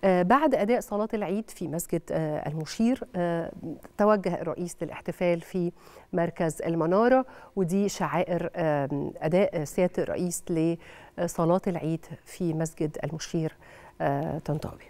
بعد أداء صلاة العيد في مسجد المشير توجه الرئيس للاحتفال في مركز المنارة ودي شعائر أداء سيادة الرئيس لصلاة العيد في مسجد المشير طنطاوي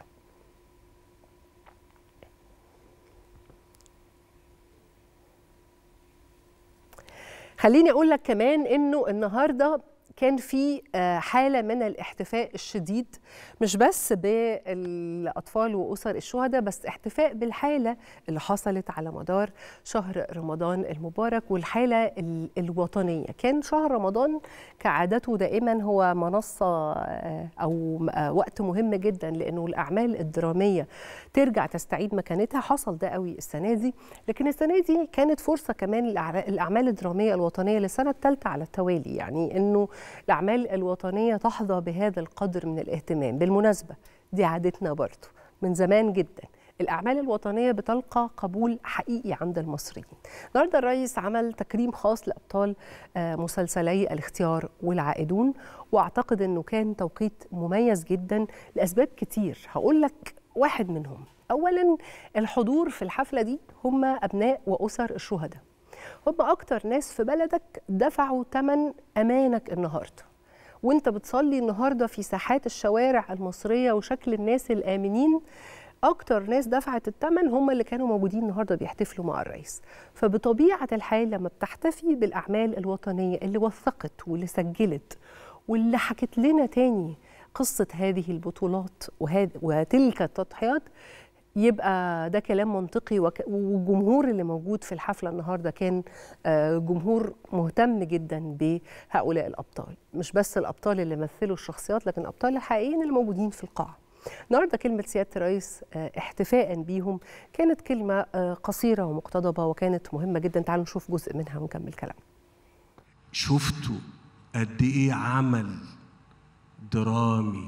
خليني اقول لك كمان انه النهارده كان في حاله من الاحتفاء الشديد مش بس بالاطفال واسر الشهداء بس احتفاء بالحاله اللي حصلت على مدار شهر رمضان المبارك والحاله الوطنيه كان شهر رمضان كعادته دائما هو منصه او وقت مهم جدا لانه الاعمال الدراميه ترجع تستعيد مكانتها حصل ده قوي السنه دي لكن السنه دي كانت فرصه كمان الاعمال الدراميه الوطنيه للسنه الثالثه على التوالي يعني انه الأعمال الوطنية تحظى بهذا القدر من الاهتمام بالمناسبة دي عادتنا برضو من زمان جدا الأعمال الوطنية بتلقى قبول حقيقي عند المصريين النهاردة الرئيس عمل تكريم خاص لأبطال مسلسلي الاختيار والعائدون وأعتقد أنه كان توقيت مميز جدا لأسباب كتير هقول لك واحد منهم أولا الحضور في الحفلة دي هم أبناء وأسر الشهداء هم أكتر ناس في بلدك دفعوا ثمن أمانك النهاردة وانت بتصلي النهاردة في ساحات الشوارع المصرية وشكل الناس الآمنين أكتر ناس دفعت الثمن هم اللي كانوا موجودين النهاردة بيحتفلوا مع الرئيس فبطبيعة الحال لما بتحتفي بالأعمال الوطنية اللي وثقت واللي سجلت واللي حكت لنا تاني قصة هذه البطولات وتلك التضحيات يبقى ده كلام منطقي والجمهور اللي موجود في الحفله النهارده كان جمهور مهتم جدا بهؤلاء الابطال مش بس الابطال اللي مثلوا الشخصيات لكن الابطال الحقيقيين اللي موجودين في القاعه النهارده كلمه سياده الرئيس احتفاء بيهم كانت كلمه قصيره ومقتضبه وكانت مهمه جدا تعالوا نشوف جزء منها ونكمل كلام شفتوا قد ايه عمل درامي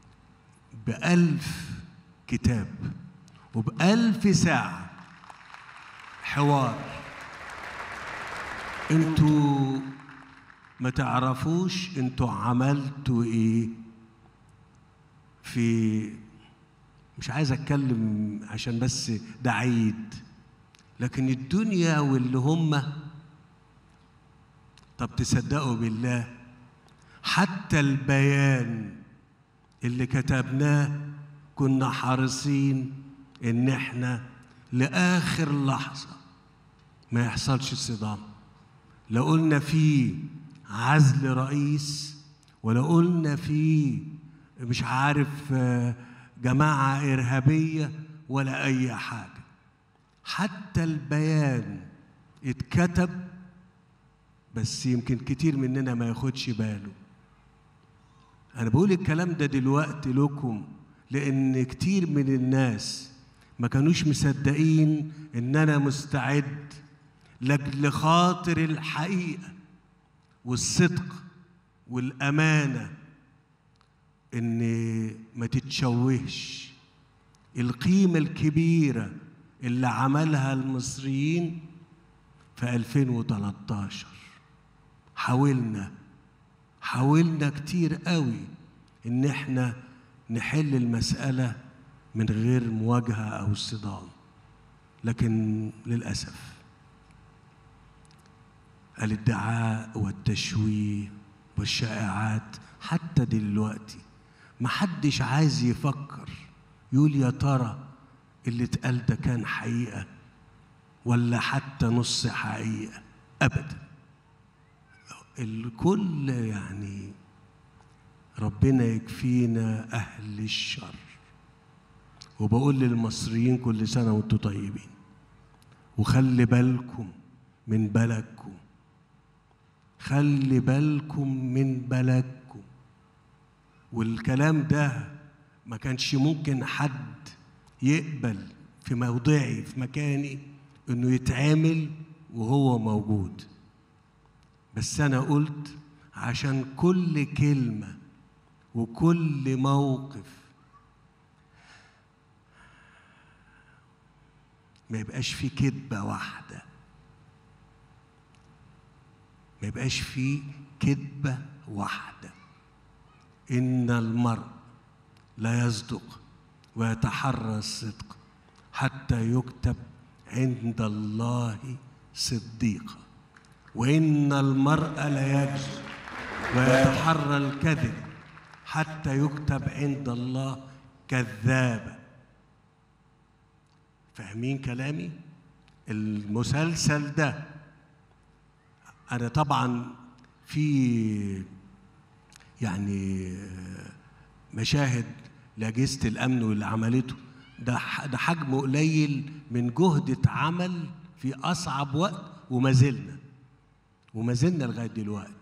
بألف كتاب وبألف ساعة حوار انتوا ما تعرفوش انتوا عملتوا ايه في مش عايز اتكلم عشان بس ده عيد لكن الدنيا واللي هم طب تصدقوا بالله حتى البيان اللي كتبناه كنا حريصين ان احنا لاخر لحظه ما يحصلش صدام لا قلنا فيه عزل رئيس ولا قلنا فيه مش عارف جماعه ارهابيه ولا اي حاجه حتى البيان اتكتب بس يمكن كتير مننا ما ياخدش باله انا بقول الكلام ده دلوقتي لكم لان كتير من الناس ما كانوش مصدقين ان انا مستعد لاجل خاطر الحقيقه والصدق والامانه ان ما تتشوهش القيمه الكبيره اللي عملها المصريين في 2013 حاولنا حاولنا كتير قوي ان احنا نحل المساله من غير مواجهه او صدام لكن للاسف الادعاء والتشويه والشائعات حتى دلوقتي محدش عايز يفكر يقول يا ترى اللي اتقال ده كان حقيقه ولا حتى نص حقيقه ابدا الكل يعني ربنا يكفينا اهل الشر وبقول للمصريين كل سنه وانتم طيبين وخلي بالكم من بلدكم خلي بالكم من بلدكم والكلام ده ما كانش ممكن حد يقبل في موضعي في مكاني انه يتعامل وهو موجود بس انا قلت عشان كل كلمه وكل موقف ما يبقاش في كذبه واحده ما يبقاش في كذبه واحده ان المرء لا يصدق ويتحرى الصدق حتى يكتب عند الله صديقا وإن المرء ليكذب ويتحرى الكذب حتى يكتب عند الله كذابا فاهمين كلامي المسلسل ده انا طبعا في يعني مشاهد لاجهزه الامن واللي عملته ده ح- ده حجم قليل من جهد اتعمل في اصعب وقت وما زلنا وما زلنا لغايه دلوقتي